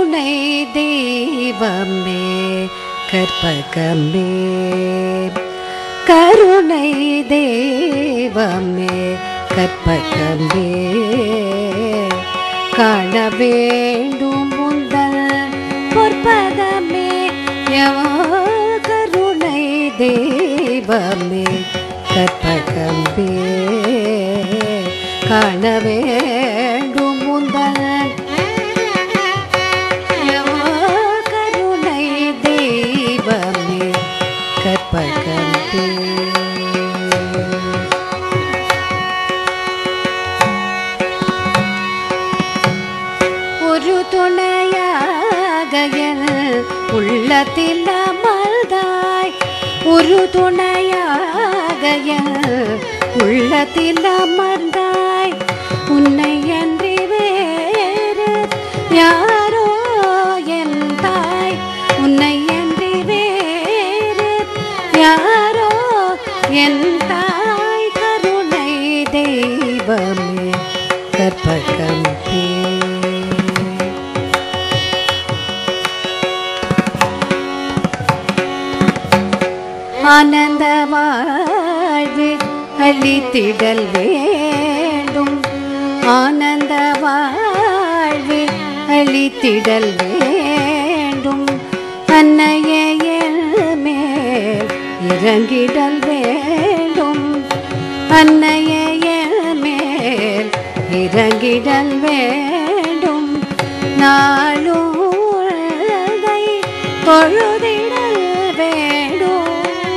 கருணை தெய்வமே கற்பகமே கருணை தெய்வமே கற்பகமே காண வேண்டும் முந்தல் பொற்பதமே யவா கருணை தெய்வமே கற்பகமே காண வேண்டும் முந்தல் யவா கருணை தெய்வமே கற்பகமே ஒரு துணையாக என் உள்ளத்தில் அமர்ந்தாய் ஒரு துணையாக என் உள்ளத்தில் அமர்ந்தாய் உன்னை அன்றி வேறு யாரோ என் தாய் உன்னை அன்றி வேறு யாரோ என் தாய் கருணை தெய்வமே கற்பகம் ஆனந்த வாழ்வு அளித்திடல் வேண்டும் ஆனந்த வாழ்வு அளித்திடல் வேண்டும் அன்னையே என் மேல் இறங்கிடல் வேண்டும் அன்னையே என் மேல் இறங்கிடல் வேண்டும் நாளும் உலகை தொழுதிடல் வேண்டும்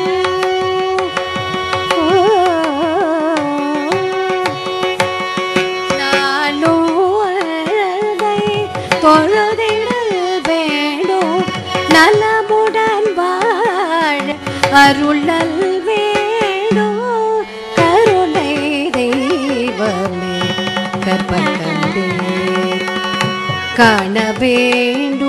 நாளும் உலகை தொழுதிடல் வேண்டும் நலமுடன் வாழ அருளல் வேண்டும் கருணை தெய்வமே கற்பகமே காண வேண்டும்